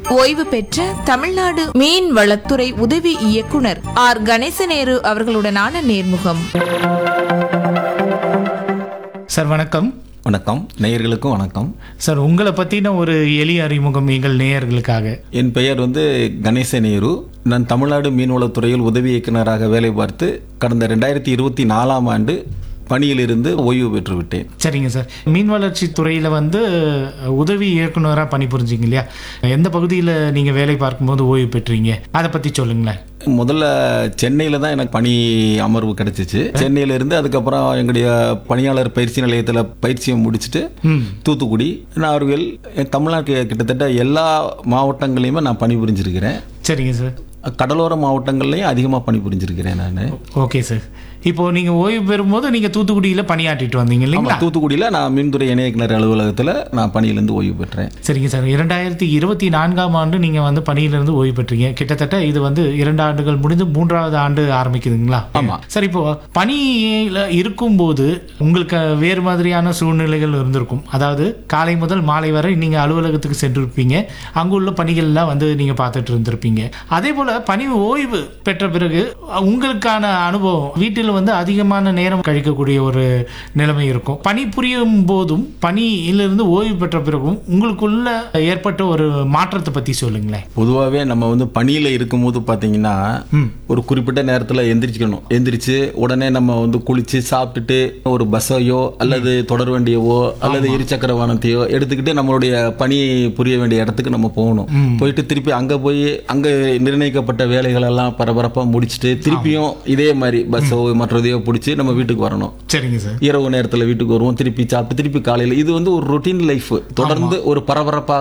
ஓய்வு பெற்ற தமிழ்நாடு மீன் வளத்துறை உதவி இயக்குனர் ஆர் கணேசநேரு அவர்களுடனான நேர்முகம் சார் வணக்கம் வணக்கம் நேயர்களுக்கும் வணக்கம் சார் உங்களை பற்றின ஒரு எளிய அறிமுகம் எங்கள் நேயர்களுக்காக என் பெயர் வந்து கணேச நேரு நான் தமிழ்நாடு மீன்வளத்துறையில் உதவி இயக்குனராக வேலை பார்த்து கடந்த ரெண்டாயிரத்தி இருபத்தி நாலாம் ஆண்டு பணியிலிருந்து ஓய்வு பெற்று விட்டேன் சரிங்க சார் மீன் வளர்ச்சி துறையில் வந்து உதவி இயக்குனராக பணிபுரிஞ்சிங்க இல்லையா எந்த பகுதியில் நீங்கள் வேலை பார்க்கும்போது ஓய்வு பெற்றீங்க அதை பற்றி சொல்லுங்களேன் முதல்ல சென்னையில் தான் எனக்கு பணி அமர்வு கிடைச்சிச்சு சென்னையில இருந்து அதுக்கப்புறம் எங்களுடைய பணியாளர் பயிற்சி நிலையத்தில் பயிற்சியை முடிச்சுட்டு ம் தூத்துக்குடி நார்வேல் தமிழ்நாட்டு கிட்டத்தட்ட எல்லா மாவட்டங்களையுமே நான் பணிபுரிஞ்சிருக்கிறேன் சரிங்க சார் கடலோர மாவட்டங்கள்லையும் அதிகமாக பணிபுரிஞ்சிருக்கிறேன் நான் ஓகே சார் இப்போ நீங்கள் ஓய்வு பெறும்போது நீங்கள் தூத்துக்குடியில் பணியாற்றிட்டு வந்தீங்க இல்லைங்களா தூத்துக்குடியில் நான் மின்துறை இணை இயக்குனர் அலுவலகத்தில் நான் பணியிலேருந்து ஓய்வு பெற்றேன் சரிங்க சார் இரண்டாயிரத்தி இருபத்தி நான்காம் ஆண்டு நீங்கள் வந்து பணியிலிருந்து ஓய்வு பெற்றீங்க கிட்டத்தட்ட இது வந்து இரண்டு ஆண்டுகள் முடிந்து மூன்றாவது ஆண்டு ஆரம்பிக்குதுங்களா ஆமா. சார் இப்போ பணியில் இருக்கும்போது உங்களுக்கு வேறு மாதிரியான சூழ்நிலைகள் இருந்திருக்கும் அதாவது காலை முதல் மாலை வரை நீங்கள் அலுவலகத்துக்கு சென்றிருப்பீங்க அங்குள்ள பணிகள்லாம் வந்து நீங்கள் பார்த்துட்டு இருந்திருப்பீங்க அதே போல் பணி ஓய்வு பெற்ற பிறகு உங்களுக்கான அனுபவம் வீட்டில் வந்து அதிகமான நேரம் கழிக்கக்கூடிய ஒரு நிலைமை இருக்கும் பணி புரியும் போதும் பணியிலிருந்து ஓய்வு பெற்ற பிறகும் உங்களுக்குள்ள ஏற்பட்ட ஒரு மாற்றத்தை பற்றி சொல்லுங்களேன் பொதுவாகவே நம்ம வந்து பணியில் இருக்கும்போது பார்த்தீங்கன்னா ஒரு குறிப்பிட்ட நேரத்தில் எந்திரிச்சுக்கணும் எந்திரிச்சு உடனே நம்ம வந்து குளிச்சு சாப்பிட்டுட்டு ஒரு பஸ்ஸையோ அல்லது தொடர் வண்டியவோ அல்லது இருசக்கர வாகனத்தையோ எடுத்துக்கிட்டு நம்மளுடைய பணி புரிய வேண்டிய இடத்துக்கு நம்ம போகணும் போயிட்டு திருப்பி அங்கே போய் அங்கே நிர்ணயிக்கப்பட்ட வேலைகள் எல்லாம் பரபரப்பாக முடிச்சுட்டு திருப்பியும் இதே மாதிரி பஸ்ஸோ மற்றதையோ பிடிச்சி நம்ம வீட்டுக்கு வரணும் சரிங்க சார் இரவு நேரத்தில் வீட்டுக்கு வருவோம் திருப்பி சாப்பிட்டு திருப்பி காலையில் இது வந்து ஒரு ரொட்டீன் லைஃப் தொடர்ந்து ஒரு பரபரப்பாக